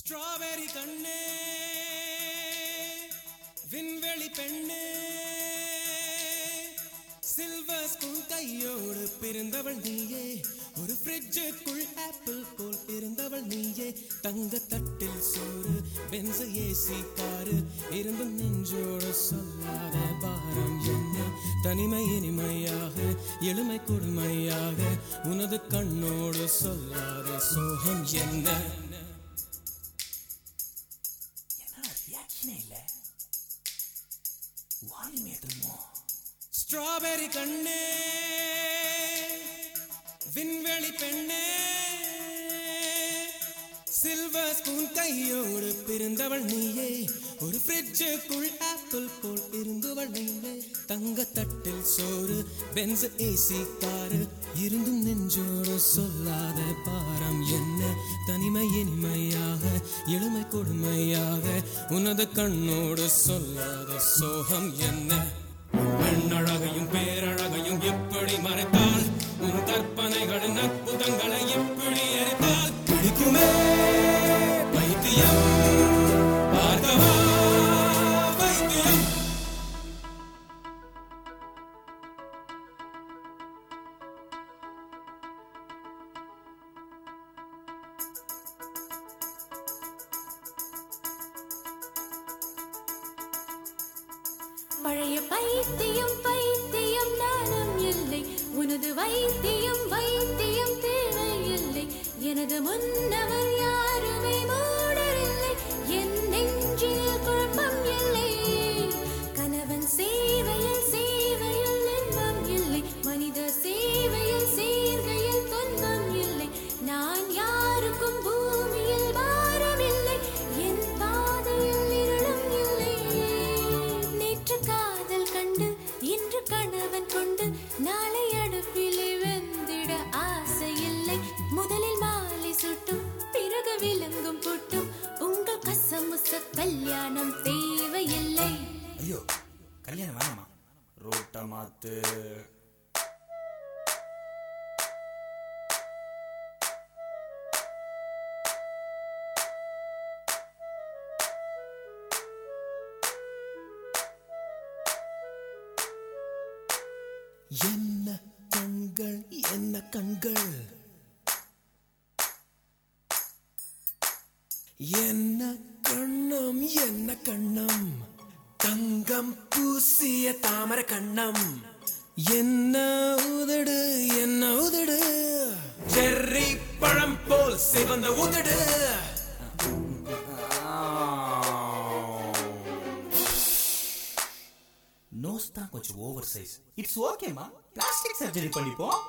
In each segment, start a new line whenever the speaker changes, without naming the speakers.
strawberry கண்ணே விண்வெளி பெண்ணே சில்வர் ஸ்பூன் கையோடு பிறந்தவள் நீயே ஒரு ஃப்ரிட்ஜுக்குள் ஆப்பிள் போல் இருந்தவள் நீயே தங்க தட்டில் சோறு பென்ச ஏசி காரு இருந்தும் நெஞ்சோடு சொல்லாத பாரம் என்ன தனிமை இனிமையாக எளிமை கொடுமையாக உனது கண்ணோடு சொல்லாத சோகம் என்ன
ரியாக்ஷனே இல்ல வால்யூம் ஏத்துமோ
ஸ்ட்ராபெரி கண்ணே விண்வெளி பெண்ணே சில்வர் ஸ்பூன் கையோடு பிறந்தவள் நீயே ஒரு ஃப்ரிட்ஜுக்குள் ஆப்பிள் போல் இருந்தவள் நீயே தங்க தட்டில் சோறு பென்ஸ் ஏசி காரு இருந்தும் நெஞ்சோடு சொல்லாத பாரம் என்ன தனிமை இனிமையாக எளிமை கொடுமையாக உனது கண்ணோடு சொல்லாத சோகம் என்ன பெண்ணழகையும் பேரழகையும் எப்படி மறைத்தால் உன் கற்பனைகளின் அற்புதங்களை எப்படி எரித்தால் பிடிக்குமே பைத்தியம் பார்க்கவா பைத்தியம்
பழைய பைத்தியம் பைத்தியம் நானும் இல்லை உனது வைத்தியம் வைத்தியம் தேவையில்லை எனது முன்னவர் யாருமே மூடரில்லை என் நெஞ்சில் குழப்பம் இல்லை கணவன் சேவையில் சேவையில் இன்பம் இல்லை மனித சேவையில் சேர்கையில் துன்பம் இல்லை நான் யாருக்கும் பூமியில் பாரமில்லை என் பாதையில் இருளும் இல்லை நேற்று காதல் கண்டு இன்று கணவன் கொண்டு நாளை அடுப்பிலே வெந்திட ஆசை இல்லை முதலில் மாலை சுட்டும் பிறகு விலங்கும் புட்டும் உங்கள் கசமுச கல்யாணம் தேவையில்லை
ஐயோ கல்யாணம் வேணாமா ரோட்ட மாத்து
என்ன கண்கள் என்ன கண்கள் என்ன கண்ணம் என்ன கண்ணம் தங்கம் பூசிய தாமர கண்ணம் என்ன உதடு என்ன உதடு செர்ரி பழம் போல் சிவந்த உதடு
நோஸ் தான் கொஞ்சம் ஓவர் சைஸ் இட்ஸ் ஓகேமா பிளாஸ்டிக் சர்ஜரி பண்ணிப்போம்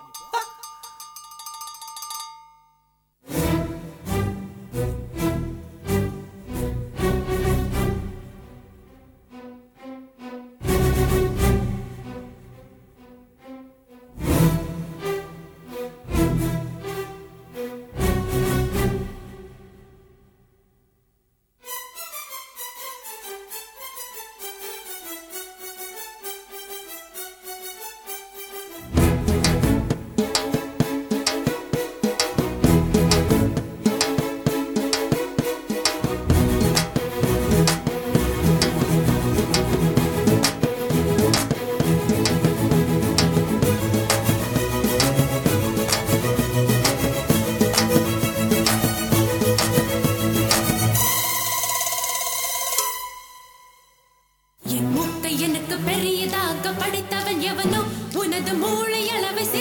என் மூக்கை எனக்கு பெரியதாக படைத்தவன் எவனோ உனது மூளை அளவை